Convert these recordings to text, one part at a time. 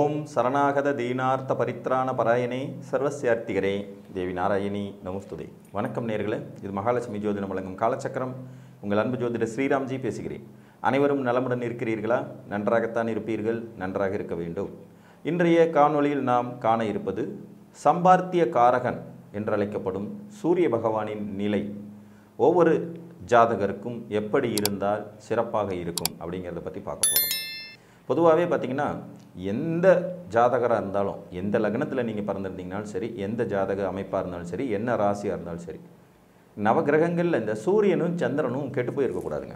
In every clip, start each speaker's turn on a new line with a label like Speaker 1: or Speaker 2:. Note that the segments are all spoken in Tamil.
Speaker 1: ஓம் சரணாகத தீனார்த்த பரித்ராண பராயணே சர்வசியார்த்திகரே தேவி நாராயணி நமஸ்துதே வணக்கம் நேர்களே இது மகாலட்சுமி ஜோதிடம் வழங்கும் காலச்சக்கரம் உங்கள் அன்பு ஜோதிடர் ஸ்ரீராம்ஜி பேசுகிறேன் அனைவரும் நலமுடன் இருக்கிறீர்களா நன்றாகத்தான் இருப்பீர்கள் நன்றாக இருக்க வேண்டும் இன்றைய காணொளியில் நாம் காண இருப்பது சம்பார்த்திய காரகன் என்றழைக்கப்படும் சூரிய பகவானின் நிலை ஒவ்வொரு ஜாதகருக்கும் எப்படி இருந்தால் சிறப்பாக இருக்கும் அப்படிங்கிறத பற்றி பார்க்க போகிறோம் பொதுவாகவே பார்த்தீங்கன்னா எந்த ஜாதகராக இருந்தாலும் எந்த லக்னத்தில் நீங்கள் பிறந்திருந்தீங்கனாலும் சரி எந்த ஜாதக அமைப்பாக இருந்தாலும் சரி என்ன ராசியாக இருந்தாலும் சரி நவகிரகங்களில் இந்த சூரியனும் சந்திரனும் கெட்டு போயிருக்கக்கூடாதுங்க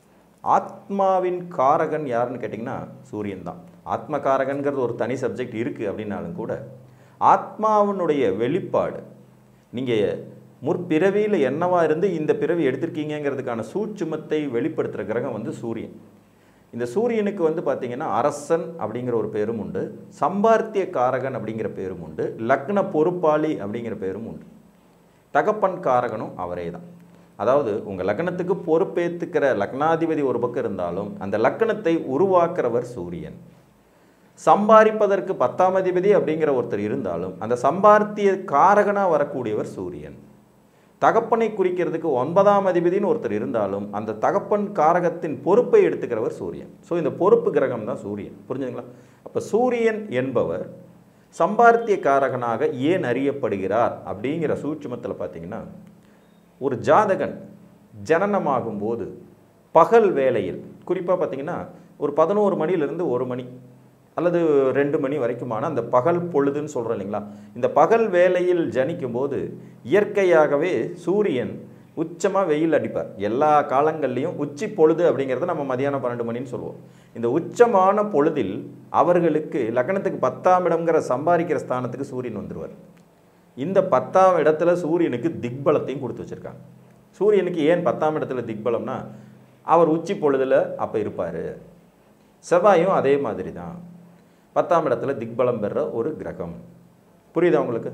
Speaker 1: ஆத்மாவின் காரகன் யாருன்னு கேட்டிங்கன்னா சூரியன் தான் ஆத்ம காரகன்கிறது ஒரு தனி சப்ஜெக்ட் இருக்குது அப்படின்னாலும் கூட ஆத்மாவினுடைய வெளிப்பாடு நீங்கள் முற்பிறவியில் என்னவா இருந்து இந்த பிறவி எடுத்திருக்கீங்கிறதுக்கான சூட்சுமத்தை வெளிப்படுத்துகிற கிரகம் வந்து சூரியன் இந்த சூரியனுக்கு வந்து பார்த்தீங்கன்னா அரசன் அப்படிங்கிற ஒரு பேரும் உண்டு சம்பார்த்திய காரகன் அப்படிங்கிற பேரும் உண்டு லக்ன பொறுப்பாளி அப்படிங்கிற பேரும் உண்டு தகப்பன் காரகனும் அவரே தான் அதாவது உங்கள் லக்னத்துக்கு பொறுப்பேற்றுக்கிற லக்னாதிபதி ஒரு பக்கம் இருந்தாலும் அந்த லக்னத்தை உருவாக்குறவர் சூரியன் சம்பாதிப்பதற்கு பத்தாம் அதிபதி அப்படிங்கிற ஒருத்தர் இருந்தாலும் அந்த சம்பார்த்திய காரகனாக வரக்கூடியவர் சூரியன் தகப்பனை குறிக்கிறதுக்கு ஒன்பதாம் அதிபதினு ஒருத்தர் இருந்தாலும் அந்த தகப்பன் காரகத்தின் பொறுப்பை எடுத்துக்கிறவர் சூரியன் ஸோ இந்த பொறுப்பு கிரகம் தான் சூரியன் புரிஞ்சுங்களா அப்போ சூரியன் என்பவர் சம்பார்த்திய காரகனாக ஏன் அறியப்படுகிறார் அப்படிங்கிற சூட்சுமத்தில் பார்த்தீங்கன்னா ஒரு ஜாதகன் ஜனனமாகும் போது பகல் வேளையில் குறிப்பாக பார்த்தீங்கன்னா ஒரு பதினோரு மணிலேருந்து ஒரு மணி அல்லது ரெண்டு மணி வரைக்குமான அந்த பகல் பொழுதுன்னு சொல்கிறோம் இல்லைங்களா இந்த பகல் வேளையில் ஜனிக்கும் போது இயற்கையாகவே சூரியன் உச்சமாக வெயில் அடிப்பார் எல்லா காலங்கள்லேயும் உச்சி பொழுது அப்படிங்கிறத நம்ம மதியானம் பன்னெண்டு மணின்னு சொல்லுவோம் இந்த உச்சமான பொழுதில் அவர்களுக்கு லக்னத்துக்கு பத்தாம் இடம்ங்கிற சம்பாதிக்கிற ஸ்தானத்துக்கு சூரியன் வந்துடுவார் இந்த பத்தாம் இடத்துல சூரியனுக்கு திக்பலத்தையும் கொடுத்து வச்சுருக்காங்க சூரியனுக்கு ஏன் பத்தாம் இடத்துல திக்பலம்னா அவர் உச்சி பொழுதில் அப்போ இருப்பார் செவ்வாயும் அதே மாதிரி தான் பத்தாம் இடத்துல திக்பலம் பெற ஒரு கிரகம் புரியுதா உங்களுக்கு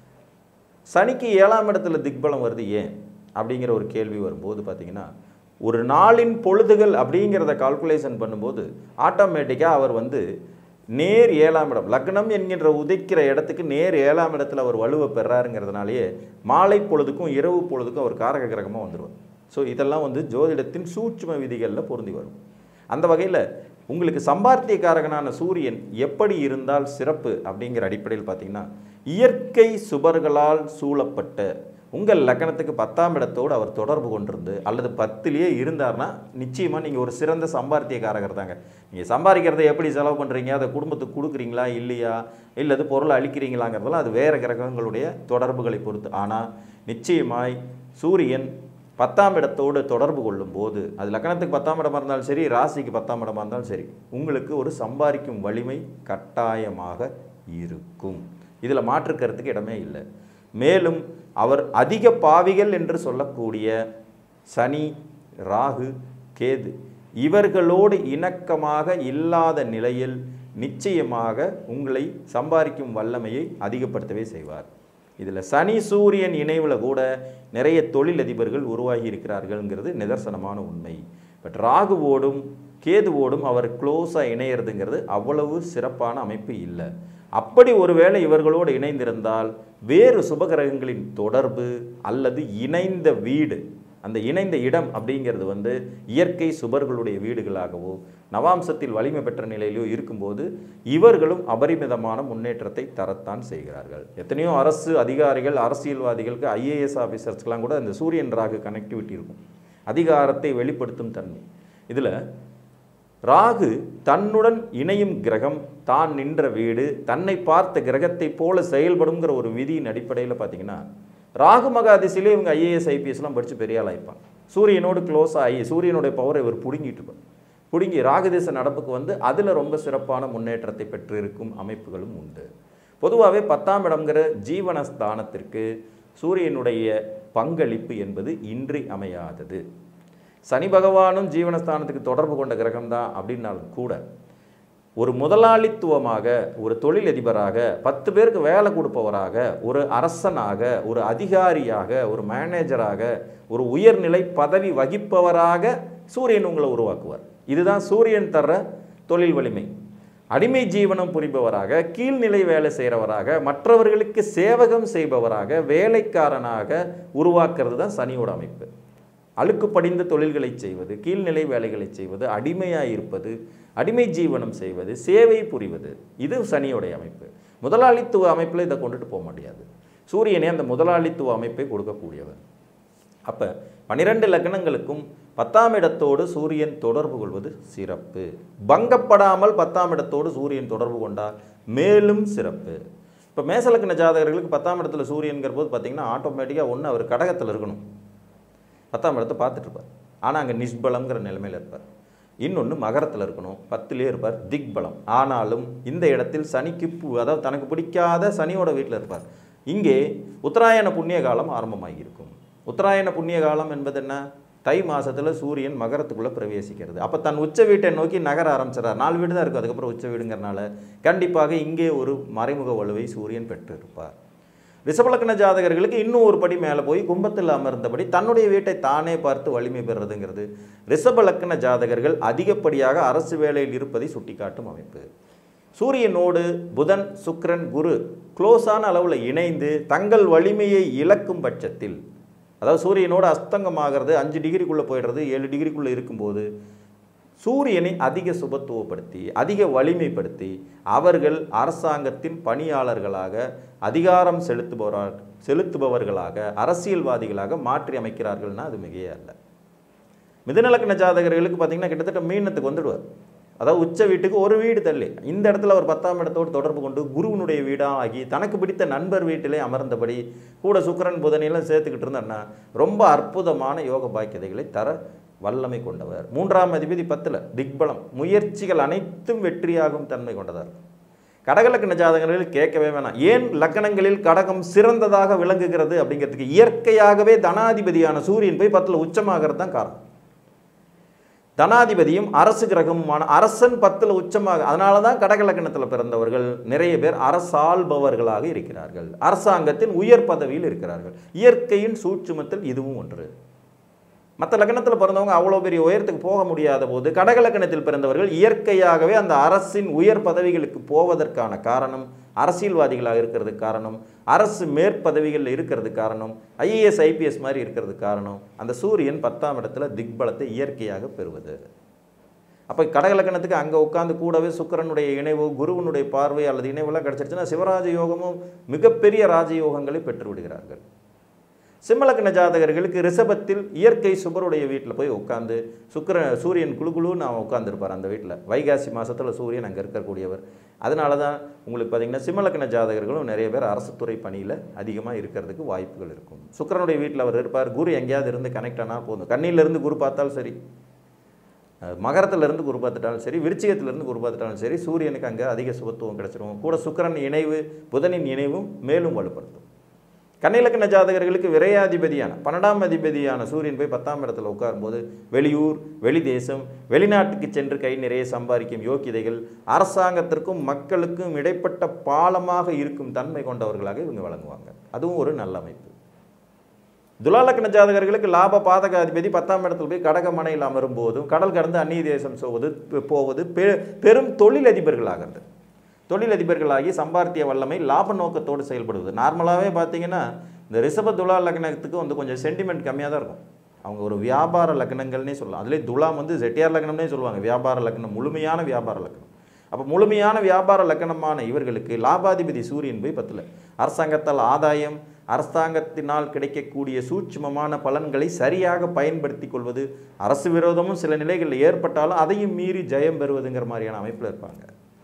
Speaker 1: சனிக்கு ஏழாம் இடத்துல திக்பலம் வருது ஏன் அப்படிங்கிற ஒரு கேள்வி வரும்போது பார்த்தீங்கன்னா ஒரு நாளின் பொழுதுகள் அப்படிங்கிறத கால்குலேஷன் பண்ணும்போது ஆட்டோமேட்டிக்காக அவர் வந்து நேர் ஏழாம் இடம் லக்னம் என்கின்ற உதைக்கிற இடத்துக்கு நேர் ஏழாம் இடத்துல அவர் வலுவை பெறாருங்கிறதுனாலேயே மாலை பொழுதுக்கும் இரவு பொழுதுக்கும் அவர் காரக கிரகமாக வந்துடுவார் ஸோ இதெல்லாம் வந்து ஜோதிடத்தின் சூட்சும விதிகளில் பொருந்தி வரும் அந்த வகையில் உங்களுக்கு சம்பார்த்தியக்காரகனான சூரியன் எப்படி இருந்தால் சிறப்பு அப்படிங்கிற அடிப்படையில் பார்த்தீங்கன்னா இயற்கை சுபர்களால் சூழப்பட்ட உங்கள் லக்கணத்துக்கு பத்தாம் இடத்தோடு அவர் தொடர்பு கொண்டிருந்து அல்லது பத்திலேயே இருந்தார்னா நிச்சயமாக நீங்கள் ஒரு சிறந்த சம்பார்த்தியக்காரகர் தாங்க நீங்கள் சம்பாதிக்கிறதை எப்படி செலவு பண்ணுறீங்க அதை குடும்பத்துக்கு கொடுக்குறீங்களா இல்லையா இல்லது பொருளை அழிக்கிறீங்களாங்கிறதெல்லாம் அது வேறு கிரகங்களுடைய தொடர்புகளை பொறுத்து ஆனால் நிச்சயமாய் சூரியன் பத்தாம் இடத்தோடு தொடர்பு கொள்ளும் போது அது லக்கணத்துக்கு பத்தாம் இடமா இருந்தாலும் சரி ராசிக்கு பத்தாம் இடமா இருந்தாலும் சரி உங்களுக்கு ஒரு சம்பாதிக்கும் வலிமை கட்டாயமாக இருக்கும் இதில் மாற்றுக்கிறதுக்கு இடமே இல்லை மேலும் அவர் அதிக பாவிகள் என்று சொல்லக்கூடிய சனி ராகு கேது இவர்களோடு இணக்கமாக இல்லாத நிலையில் நிச்சயமாக உங்களை சம்பாதிக்கும் வல்லமையை அதிகப்படுத்தவே செய்வார் இதில் சனி சூரியன் இணைவில் கூட நிறைய தொழிலதிபர்கள் உருவாகி இருக்கிறார்கள்ங்கிறது நிதர்சனமான உண்மை பட் ராகுவோடும் கேதுவோடும் அவர் க்ளோஸாக இணையிறதுங்கிறது அவ்வளவு சிறப்பான அமைப்பு இல்லை அப்படி ஒருவேளை இவர்களோடு இணைந்திருந்தால் வேறு சுபகிரகங்களின் தொடர்பு அல்லது இணைந்த வீடு அந்த இணைந்த இடம் அப்படிங்கிறது வந்து இயற்கை சுபர்களுடைய வீடுகளாகவோ நவாம்சத்தில் வலிமை பெற்ற நிலையிலோ இருக்கும்போது இவர்களும் அபரிமிதமான முன்னேற்றத்தை தரத்தான் செய்கிறார்கள் எத்தனையோ அரசு அதிகாரிகள் அரசியல்வாதிகளுக்கு ஐஏஎஸ் ஆஃபீஸர்ஸ்க்கெலாம் கூட இந்த சூரியன் ராகு கனெக்டிவிட்டி இருக்கும் அதிகாரத்தை வெளிப்படுத்தும் தன்மை இதில் ராகு தன்னுடன் இணையும் கிரகம் தான் நின்ற வீடு தன்னை பார்த்த கிரகத்தை போல செயல்படுங்கிற ஒரு விதியின் அடிப்படையில் பார்த்தீங்கன்னா ராகு மகாதிசிலே இவங்க ஐஏஎஸ் ஐபிஎஸ்லாம் படித்து பெரிய ஆளாயிருப்பாங்க சூரியனோடு க்ளோஸ் ஆகி சூரியனுடைய பவரை இவர் பிடுங்கிட்டு இருப்பார் பிடுங்கி ராகுதேச நடப்புக்கு வந்து அதில் ரொம்ப சிறப்பான முன்னேற்றத்தை பெற்றிருக்கும் அமைப்புகளும் உண்டு பொதுவாகவே பத்தாம் இடம்ங்கிற ஜீவனஸ்தானத்திற்கு சூரியனுடைய பங்களிப்பு என்பது இன்றி அமையாதது சனி பகவானும் ஜீவனஸ்தானத்துக்கு தொடர்பு கொண்ட கிரகம் தான் அப்படின்னாலும் கூட ஒரு முதலாளித்துவமாக ஒரு தொழிலதிபராக பத்து பேருக்கு வேலை கொடுப்பவராக ஒரு அரசனாக ஒரு அதிகாரியாக ஒரு மேனேஜராக ஒரு உயர்நிலை பதவி வகிப்பவராக சூரியன் உங்களை உருவாக்குவார் இதுதான் சூரியன் தர்ற தொழில் வலிமை அடிமை ஜீவனம் புரிபவராக கீழ்நிலை வேலை செய்கிறவராக மற்றவர்களுக்கு சேவகம் செய்பவராக வேலைக்காரனாக உருவாக்குறது தான் சனியோட அமைப்பு அழுக்கு படிந்த தொழில்களை செய்வது கீழ்நிலை வேலைகளை செய்வது அடிமையாக இருப்பது அடிமை ஜீவனம் செய்வது சேவை புரிவது இது சனியோடைய அமைப்பு முதலாளித்துவ அமைப்பில் இதை கொண்டுட்டு போக முடியாது சூரியனே அந்த முதலாளித்துவ அமைப்பை கொடுக்கக்கூடியவர் அப்போ பனிரெண்டு லக்னங்களுக்கும் பத்தாம் இடத்தோடு சூரியன் தொடர்பு கொள்வது சிறப்பு பங்கப்படாமல் பத்தாம் இடத்தோடு சூரியன் தொடர்பு கொண்டால் மேலும் சிறப்பு இப்போ மேசலக்கண ஜாதகர்களுக்கு பத்தாம் இடத்துல சூரியன்கிற போது பார்த்தீங்கன்னா ஆட்டோமேட்டிக்காக ஒன்று அவர் கடகத்தில் இருக்கணும் பத்தாம் இடத்தை பார்த்துட்டு இருப்பார் ஆனால் அங்கே நிஷ்பலங்கிற நிலைமையில் இருப்பார் இன்னொன்று மகரத்தில் இருக்கணும் பத்திலே இருப்பார் திக்பலம் ஆனாலும் இந்த இடத்தில் சனிக்கு பு- அதாவது தனக்கு பிடிக்காத சனியோட வீட்டில் இருப்பார் இங்கே உத்தராயண புண்ணிய காலம் ஆரம்பமாகி இருக்கும் உத்தராயண புண்ணிய காலம் என்பது என்ன தை மாசத்துல சூரியன் மகரத்துக்குள்ளே பிரவேசிக்கிறது அப்போ தன் உச்ச வீட்டை நோக்கி நகர ஆரம்பிச்சிடறார் நாலு வீடு தான் இருக்கும் அதுக்கப்புறம் உச்ச வீடுங்கிறனால கண்டிப்பாக இங்கே ஒரு மறைமுக வலுவை சூரியன் பெற்றிருப்பார் ரிஷபலக்கண ஜாதகர்களுக்கு இன்னும் ஒரு படி மேலே போய் கும்பத்தில் அமர்ந்தபடி தன்னுடைய வீட்டை தானே பார்த்து வலிமை பெறுறதுங்கிறது ரிஷபலக்கண ஜாதகர்கள் அதிகப்படியாக அரசு வேலையில் இருப்பதை சுட்டிக்காட்டும் அமைப்பு சூரியனோடு புதன் சுக்கிரன் குரு க்ளோஸான அளவில் இணைந்து தங்கள் வலிமையை இழக்கும் பட்சத்தில் அதாவது சூரியனோடு அஸ்தங்கமாகிறது அஞ்சு டிகிரிக்குள்ளே போயிடுறது ஏழு டிகிரிக்குள்ளே இருக்கும்போது சூரியனை அதிக சுபத்துவப்படுத்தி அதிக வலிமைப்படுத்தி அவர்கள் அரசாங்கத்தின் பணியாளர்களாக அதிகாரம் செலுத்துபவராக செலுத்துபவர்களாக அரசியல்வாதிகளாக மாற்றி அமைக்கிறார்கள்னா அது மிகையே அல்ல மிதுநலக்கண ஜாதகர்களுக்கு பார்த்தீங்கன்னா கிட்டத்தட்ட மீனத்துக்கு வந்துடுவார் அதாவது உச்ச வீட்டுக்கு ஒரு வீடு தள்ளி இந்த இடத்துல ஒரு பத்தாம் இடத்தோடு தொடர்பு கொண்டு குருவினுடைய வீடாக ஆகி தனக்கு பிடித்த நண்பர் வீட்டிலே அமர்ந்தபடி கூட சுக்கிரன் புதனையெல்லாம் சேர்த்துக்கிட்டு இருந்தாருன்னா ரொம்ப அற்புதமான யோக பாக்கியதைகளை தர வல்லமை கொண்டவர் மூன்றாம் அதிபதி பத்தில் திக்பலம் முயற்சிகள் அனைத்தும் வெற்றியாகும் தன்மை கொண்டதாக இருக்கும் கடகலக்கண ஜாதகங்களில் கேட்கவே வேணாம் ஏன் லக்கணங்களில் கடகம் சிறந்ததாக விளங்குகிறது அப்படிங்கிறதுக்கு இயற்கையாகவே தனாதிபதியான சூரியன் போய் பத்தில் உச்சமாகிறது தான் காரணம் தனாதிபதியும் அரசு கிரகமுமான அரசன் பத்தில் உச்சமாக அதனால தான் கடகலக்கணத்தில் பிறந்தவர்கள் நிறைய பேர் அரசாள்பவர்களாக இருக்கிறார்கள் அரசாங்கத்தின் உயர் பதவியில் இருக்கிறார்கள் இயற்கையின் சூட்சுமத்தில் இதுவும் ஒன்று மற்ற லக்னத்தில் பிறந்தவங்க அவ்வளோ பெரிய உயரத்துக்கு போக முடியாத போது கடகலக்கணத்தில் பிறந்தவர்கள் இயற்கையாகவே அந்த அரசின் உயர் பதவிகளுக்கு போவதற்கான காரணம் அரசியல்வாதிகளாக இருக்கிறதுக்கு காரணம் அரசு மேற்பதவிகளில் இருக்கிறது காரணம் ஐஏஎஸ் ஐபிஎஸ் மாதிரி இருக்கிறது காரணம் அந்த சூரியன் பத்தாம் இடத்துல திக்பலத்தை இயற்கையாக பெறுவது அப்போ கடகலக்கணத்துக்கு அங்கே உட்காந்து கூடவே சுக்கிரனுடைய இணைவு குருவனுடைய பார்வை அல்லது இணைவெல்லாம் கிடச்சிருச்சுன்னா சிவராஜ யோகமும் மிகப்பெரிய ராஜயோகங்களை பெற்று விடுகிறார்கள் சிம்மலக்கண ஜாதகர்களுக்கு ரிஷபத்தில் இயற்கை சுபருடைய வீட்டில் போய் உட்காந்து சுக்கிர சூரியன் குழு குழுன்னு அவன் உட்காந்துருப்பார் அந்த வீட்டில் வைகாசி மாதத்தில் சூரியன் அங்கே இருக்கக்கூடியவர் அதனால தான் உங்களுக்கு பார்த்தீங்கன்னா சிம்மலக்கண ஜாதகர்களும் நிறைய பேர் அரசு துறை பணியில் அதிகமாக இருக்கிறதுக்கு வாய்ப்புகள் இருக்கும் சுக்கிரனுடைய வீட்டில் அவர் இருப்பார் குரு எங்கேயாவது இருந்து கனெக்ட் ஆனால் போதும் கண்ணியிலேருந்து குரு பார்த்தாலும் சரி அஹ் மகரத்திலிருந்து குரு பார்த்துட்டாலும் சரி விருச்சிகத்திலிருந்து குரு பார்த்துட்டாலும் சரி சூரியனுக்கு அங்கே அதிக சுபத்துவம் கிடச்சிரும் கூட சுக்கிரன் இணைவு புதனின் இணைவும் மேலும் வலுப்படுத்தும் கன்னிலக்கண ஜாதகர்களுக்கு விரையாதிபதியான பன்னெண்டாம் அதிபதியான சூரியன் போய் பத்தாம் இடத்துல உட்காரும்போது வெளியூர் வெளி தேசம் வெளிநாட்டுக்கு சென்று கை நிறைய சம்பாதிக்கும் யோக்கியதைகள் அரசாங்கத்திற்கும் மக்களுக்கும் இடைப்பட்ட பாலமாக இருக்கும் தன்மை கொண்டவர்களாக இவங்க வழங்குவாங்க அதுவும் ஒரு நல்ல அமைப்பு துலாலக்கண ஜாதகர்களுக்கு லாப பாதக அதிபதி பத்தாம் இடத்துல போய் கடக மனையில் அமரும் போதும் கடல் கடந்து அந்நிய தேசம் போவது போவது பெ- பெரும் தொழிலதிபர்களாகிறது தொழிலதிபர்களாகி சம்பாத்திய வல்லமை லாப நோக்கத்தோடு செயல்படுவது நார்மலாகவே பார்த்தீங்கன்னா இந்த ரிஷப துலா லக்னத்துக்கு வந்து கொஞ்சம் சென்டிமெண்ட் கம்மியாக தான் இருக்கும் அவங்க ஒரு வியாபார லக்னங்கள்னே சொல்லலாம் அதுலேயே துலாம் வந்து செட்டியார் லக்னம்னே சொல்லுவாங்க வியாபார லக்னம் முழுமையான வியாபார லக்னம் அப்போ முழுமையான வியாபார லக்னமான இவர்களுக்கு லாபாதிபதி சூரியன் போய் பத்தில் அரசாங்கத்தால் ஆதாயம் அரசாங்கத்தினால் கிடைக்கக்கூடிய சூட்சுமமான பலன்களை சரியாக பயன்படுத்தி கொள்வது அரசு விரோதமும் சில நிலைகளில் ஏற்பட்டாலும் அதையும் மீறி ஜெயம் பெறுவதுங்கிற மாதிரியான அமைப்பில் இருப்பாங்க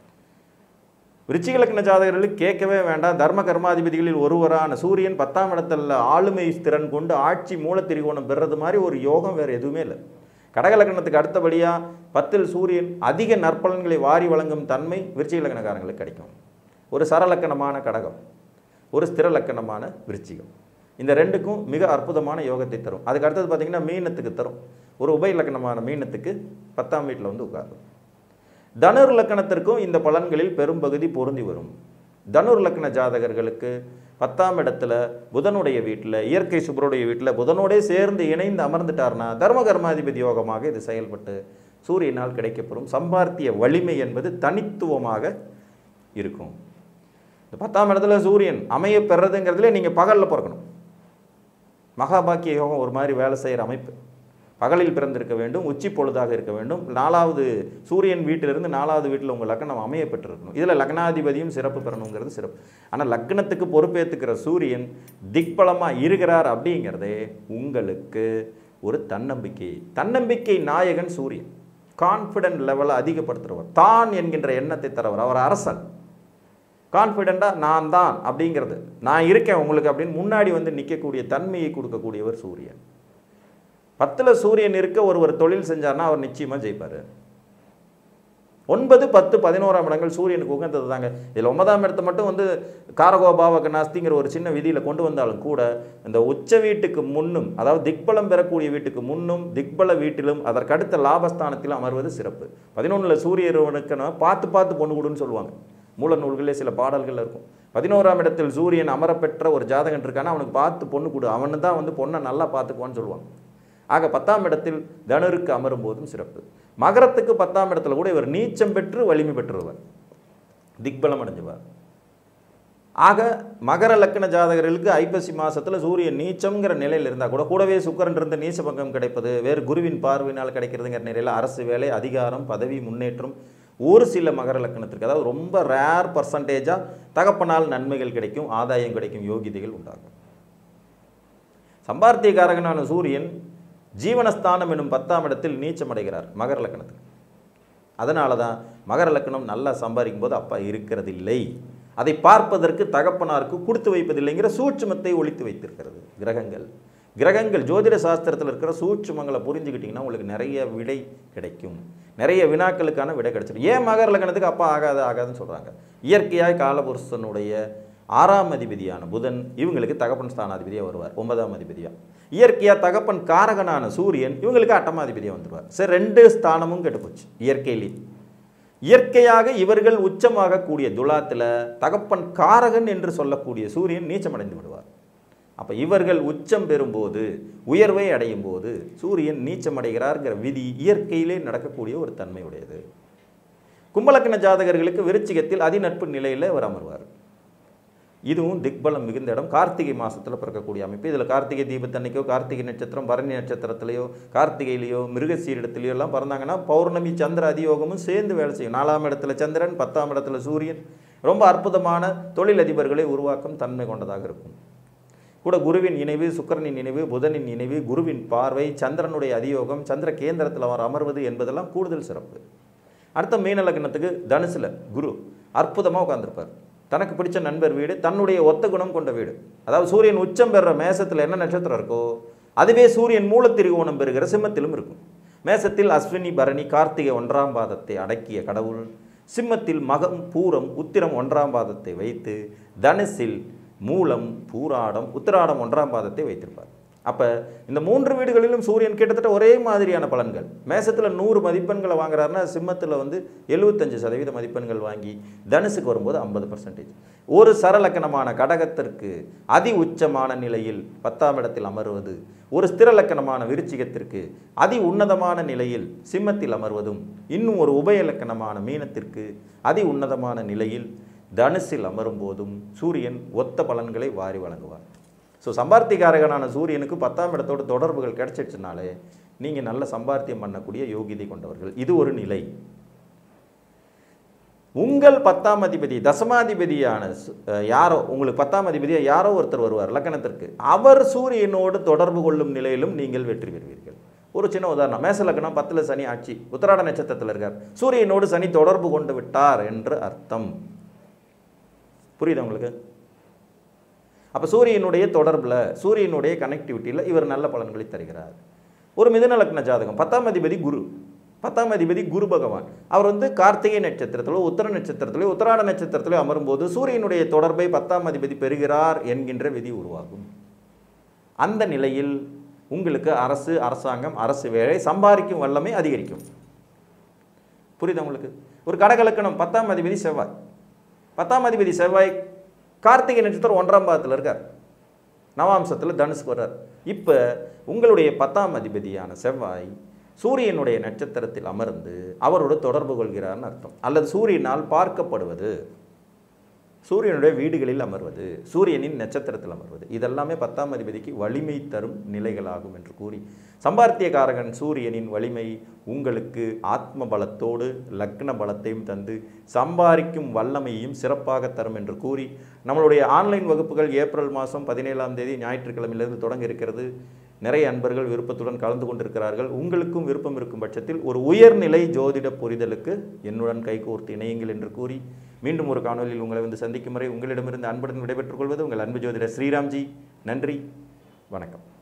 Speaker 1: விருச்சிக லக்ன ஜாதகர்களுக்கு கேட்கவே வேண்டாம் தர்ம கர்மாதிபதிகளில் ஒருவரான சூரியன் பத்தாம் இடத்துல ஆளுமை திறன் கொண்டு ஆட்சி மூலத்திரிகோணம் பெறுறது மாதிரி ஒரு யோகம் வேறு எதுவுமே இல்லை கடக லக்னத்துக்கு அடுத்தபடியாக பத்தில் சூரியன் அதிக நற்பலன்களை வாரி வழங்கும் தன்மை விருச்சிக லக்னக்காரங்களுக்கு கிடைக்கும் ஒரு சரலக்கணமான கடகம் ஒரு ஸ்திர லக்கணமான விருச்சிகம் இந்த ரெண்டுக்கும் மிக அற்புதமான யோகத்தை தரும் அதுக்கு அடுத்தது பார்த்தீங்கன்னா மீனத்துக்கு தரும் ஒரு உபய லக்கணமான மீனத்துக்கு பத்தாம் வீட்டில் வந்து உட்காரும் தனுர் லக்கணத்திற்கும் இந்த பலன்களில் பெரும்பகுதி பொருந்தி வரும் தனுர் லக்ன ஜாதகர்களுக்கு பத்தாம் இடத்துல புதனுடைய வீட்டில் இயற்கை சுபருடைய வீட்டில் புதனோடே சேர்ந்து இணைந்து அமர்ந்துட்டார்னா தர்ம கர்மாதிபதி யோகமாக இது செயல்பட்டு சூரியனால் கிடைக்கப்பெறும் சம்பாத்திய வலிமை என்பது தனித்துவமாக இருக்கும் இந்த பத்தாம் இடத்துல சூரியன் அமைய பெறதுங்கிறதுல நீங்கள் பகலில் பிறக்கணும் மகாபாக்கிய யோகம் ஒரு மாதிரி வேலை செய்கிற அமைப்பு பகலில் பிறந்திருக்க வேண்டும் உச்சி பொழுதாக இருக்க வேண்டும் நாலாவது சூரியன் வீட்டிலிருந்து நாலாவது வீட்டில் உங்கள் லக்னம் அமைய பெற்றிருக்கணும் இதில் லக்னாதிபதியும் சிறப்பு பெறணுங்கிறது சிறப்பு ஆனால் லக்னத்துக்கு பொறுப்பேற்றுக்கிற சூரியன் திக்பலமாக இருக்கிறார் அப்படிங்கிறதே உங்களுக்கு ஒரு தன்னம்பிக்கை தன்னம்பிக்கை நாயகன் சூரியன் கான்ஃபிடென்ட் லெவலை அதிகப்படுத்துகிறவர் தான் என்கின்ற எண்ணத்தை தரவர் அவர் அரசன் கான்ஃபிடெண்ட்டாக நான் தான் அப்படிங்கிறது நான் இருக்கேன் உங்களுக்கு அப்படின்னு முன்னாடி வந்து நிற்கக்கூடிய தன்மையை கொடுக்கக்கூடியவர் சூரியன் பத்தில் சூரியன் இருக்க ஒருவர் தொழில் செஞ்சார்னா அவர் நிச்சயமாக ஜெயிப்பார் ஒன்பது பத்து பதினோராம் இடங்கள் சூரியனுக்கு உகந்தது தாங்க இதில் ஒன்பதாம் இடத்தை மட்டும் வந்து காரகோபாவக நாஸ்திங்கிற ஒரு சின்ன விதியில் கொண்டு வந்தாலும் கூட இந்த உச்ச வீட்டுக்கு முன்னும் அதாவது திக்பலம் பெறக்கூடிய வீட்டுக்கு முன்னும் திக்பல வீட்டிலும் அதற்கடுத்த லாபஸ்தானத்திலும் அமர்வது சிறப்பு பதினொன்றில் சூரியனுக்குன்னா பார்த்து பார்த்து பொண்ணு கொடுன்னு சொல்லுவாங்க மூல நூல்களே சில பாடல்கள் இருக்கும் பதினோராம் இடத்தில் சூரியன் அமரப்பெற்ற ஒரு ஜாதகன் இருக்கானா அவனுக்கு பார்த்து பொண்ணு கொடு அவனு தான் வந்து பொண்ணை நல்லா பார்த்துக்குவான்னு சொல்லுவாங்க ஆக பத்தாம் இடத்தில் தனுருக்கு அமரும் போதும் சிறப்பு மகரத்துக்கு பத்தாம் இடத்துல கூட இவர் நீச்சம் பெற்று வலிமை பெற்றுருவார் திக்பலம் அடைஞ்சுவார் ஆக மகர லக்ன ஜாதகர்களுக்கு ஐப்பசி மாசத்துல சூரியன் நீச்சம்ங்கிற நிலையில் இருந்தால் கூட கூடவே சுக்கரன் இருந்த நீச்ச பங்கம் கிடைப்பது வேறு குருவின் பார்வையினால் கிடைக்கிறதுங்கிற நிலையில் அரசு வேலை அதிகாரம் பதவி முன்னேற்றம் ஒரு சில மகர லக்னத்திற்கு அதாவது ரொம்ப ரேர் பர்சன்டேஜாக தகப்பனால் நன்மைகள் கிடைக்கும் ஆதாயம் கிடைக்கும் யோகிதைகள் உண்டாகும் சம்பார்த்தியக்காரகனான சூரியன் ஜீவனஸ்தானம் என்னும் பத்தாம் இடத்தில் நீச்சம் அடைகிறார் மகர லக்னத்தில் அதனால தான் மகர லக்னம் நல்லா சம்பாதிக்கும் போது அப்பா இருக்கிறதில்லை அதை பார்ப்பதற்கு தகப்பனாருக்கு கொடுத்து வைப்பதில்லைங்கிற சூட்சுமத்தை ஒழித்து வைத்திருக்கிறது கிரகங்கள் கிரகங்கள் ஜோதிட சாஸ்திரத்தில் இருக்கிற சூட்சுமங்களை புரிஞ்சுக்கிட்டிங்கன்னா உங்களுக்கு நிறைய விடை கிடைக்கும் நிறைய வினாக்களுக்கான விடை கிடைச்சிடும் ஏன் மகர லக்னத்துக்கு அப்பா ஆகாது ஆகாதுன்னு சொல்கிறாங்க இயற்கையாய் காலபுருஷனுடைய ஆறாம் அதிபதியான புதன் இவங்களுக்கு தகப்பன் ஸ்தானாதிபதியாக வருவார் ஒன்பதாம் அதிபதியாக இயற்கையாக தகப்பன் காரகனான சூரியன் இவங்களுக்கு அட்டமாதிபதியாக வந்துடுவார் சரி ரெண்டு ஸ்தானமும் கெட்டுப்போச்சு இயற்கையிலே இயற்கையாக இவர்கள் உச்சமாகக்கூடிய துலாத்தில் தகப்பன் காரகன் என்று சொல்லக்கூடிய சூரியன் நீச்சமடைந்து விடுவார் அப்போ இவர்கள் உச்சம் பெறும்போது உயர்வை அடையும் போது சூரியன் நீச்சமடைகிறார்ங்கிற விதி இயற்கையிலே நடக்கக்கூடிய ஒரு தன்மை உடையது கும்பலக்கண ஜாதகர்களுக்கு விருச்சிகத்தில் அதிநட்பு நிலையில் அவர் அமர்வார் இதுவும் திக்பலம் மிகுந்த இடம் கார்த்திகை மாதத்தில் பிறக்கக்கூடிய அமைப்பு இதில் கார்த்திகை தீபத்தன்னைக்கோ கார்த்திகை நட்சத்திரம் பரணி நட்சத்திரத்திலேயோ கார்த்திகையிலையோ மிருகசீரிடத்துலையோ எல்லாம் பிறந்தாங்கன்னா பௌர்ணமி சந்திர அதியோகமும் சேர்ந்து வேலை செய்யும் நாலாம் இடத்துல சந்திரன் பத்தாம் இடத்துல சூரியன் ரொம்ப அற்புதமான தொழிலதிபர்களை உருவாக்கும் தன்மை கொண்டதாக இருக்கும் கூட குருவின் இணைவு சுக்கரனின் இணைவு புதனின் இணைவு குருவின் பார்வை சந்திரனுடைய அதியோகம் சந்திர கேந்திரத்தில் அவர் அமர்வது என்பதெல்லாம் கூடுதல் சிறப்பு அடுத்த மீன லக்னத்துக்கு தனுசுல குரு அற்புதமாக உட்காந்துருப்பார் தனக்கு பிடிச்ச நண்பர் வீடு தன்னுடைய ஒத்த குணம் கொண்ட வீடு அதாவது சூரியன் உச்சம் பெறுற மேசத்தில் என்ன நட்சத்திரம் இருக்கோ அதுவே சூரியன் மூலத்திருகோணம் பெறுகிற சிம்மத்திலும் இருக்கும் மேசத்தில் அஸ்வினி பரணி கார்த்திகை ஒன்றாம் பாதத்தை அடக்கிய கடவுள் சிம்மத்தில் மகம் பூரம் உத்திரம் ஒன்றாம் பாதத்தை வைத்து தனுசில் மூலம் பூராடம் உத்திராடம் ஒன்றாம் பாதத்தை வைத்திருப்பார் அப்போ இந்த மூன்று வீடுகளிலும் சூரியன் கிட்டத்தட்ட ஒரே மாதிரியான பலன்கள் மேசத்தில் நூறு மதிப்பெண்களை வாங்குறாருன்னா சிம்மத்தில் வந்து எழுபத்தஞ்சு சதவீத மதிப்பெண்கள் வாங்கி தனுசுக்கு வரும்போது ஐம்பது பர்சன்டேஜ் ஒரு சரலக்கணமான கடகத்திற்கு அதி உச்சமான நிலையில் பத்தாம் இடத்தில் அமர்வது ஒரு ஸ்திரலக்கணமான விருச்சிகத்திற்கு அதி உன்னதமான நிலையில் சிம்மத்தில் அமர்வதும் இன்னும் ஒரு உபயலக்கணமான மீனத்திற்கு அதி உன்னதமான நிலையில் தனுசில் அமரும் போதும் சூரியன் ஒத்த பலன்களை வாரி வழங்குவார் ஸோ சம்பார்த்திகாரகனான சூரியனுக்கு பத்தாம் இடத்தோட தொடர்புகள் கிடைச்சிடுச்சுனாலே நீங்கள் நல்ல சம்பார்த்தியம் பண்ணக்கூடிய யோகிதை கொண்டவர்கள் இது ஒரு நிலை உங்கள் பத்தாம் அதிபதி தசமாதிபதியான சு- அஹ் யாரோ உங்களுக்கு பத்தாம் அதிபதியாக யாரோ ஒருத்தர் வருவார் லக்னத்திற்கு அவர் சூரியனோடு தொடர்பு கொள்ளும் நிலையிலும் நீங்கள் வெற்றி பெறுவீர்கள் ஒரு சின்ன உதாரணம் மேச லக்னம் பத்தில் சனி ஆட்சி உத்தராட நட்சத்திரத்தில் இருக்கார் சூரியனோடு சனி தொடர்பு கொண்டு விட்டார் என்று அர்த்தம் புரியுதா உங்களுக்கு அப்போ சூரியனுடைய தொடர்பில் சூரியனுடைய கனெக்டிவிட்டியில் இவர் நல்ல பலன்களை தருகிறார் ஒரு மிதுன லக்ன ஜாதகம் பத்தாம் அதிபதி குரு பத்தாம் அதிபதி குரு பகவான் அவர் வந்து கார்த்திகை நட்சத்திரத்திலோ உத்தர நட்சத்திரத்திலோ உத்தராட நட்சத்திரத்திலோ அமரும்போது சூரியனுடைய தொடர்பை பத்தாம் அதிபதி பெறுகிறார் என்கின்ற விதி உருவாகும் அந்த நிலையில் உங்களுக்கு அரசு அரசாங்கம் அரசு வேலை சம்பாதிக்கும் வல்லமை அதிகரிக்கும் புரியுதா உங்களுக்கு ஒரு கடகலக்கணம் பத்தாம் அதிபதி செவ்வாய் பத்தாம் அதிபதி செவ்வாய் கார்த்திகை நட்சத்திரம் ஒன்றாம் பாதத்தில் இருக்கார் நவாம்சத்தில் தனுசுக்கு வர்றார் இப்போ உங்களுடைய பத்தாம் அதிபதியான செவ்வாய் சூரியனுடைய நட்சத்திரத்தில் அமர்ந்து அவரோடு தொடர்பு கொள்கிறார்னு அர்த்தம் அல்லது சூரியனால் பார்க்கப்படுவது சூரியனுடைய வீடுகளில் அமர்வது சூரியனின் நட்சத்திரத்தில் அமர்வது இதெல்லாமே பத்தாம் அதிபதிக்கு வலிமை தரும் நிலைகளாகும் என்று கூறி சம்பார்த்தியகாரகன் சூரியனின் வலிமை உங்களுக்கு ஆத்ம பலத்தோடு லக்ன பலத்தையும் தந்து சம்பாதிக்கும் வல்லமையையும் சிறப்பாக தரும் என்று கூறி நம்மளுடைய ஆன்லைன் வகுப்புகள் ஏப்ரல் மாதம் பதினேழாம் தேதி ஞாயிற்றுக்கிழமையிலிருந்து தொடங்க இருக்கிறது நிறைய அன்பர்கள் விருப்பத்துடன் கலந்து கொண்டிருக்கிறார்கள் உங்களுக்கும் விருப்பம் இருக்கும் பட்சத்தில் ஒரு உயர்நிலை ஜோதிட புரிதலுக்கு என்னுடன் கைகோர்த்து இணையுங்கள் என்று கூறி மீண்டும் ஒரு காணொலியில் உங்களை வந்து சந்திக்கும் வரை உங்களிடமிருந்து அன்புடன் விடைபெற்றுக் கொள்வது உங்கள் அன்பு ஜோதிடர் ஸ்ரீராம்ஜி நன்றி வணக்கம்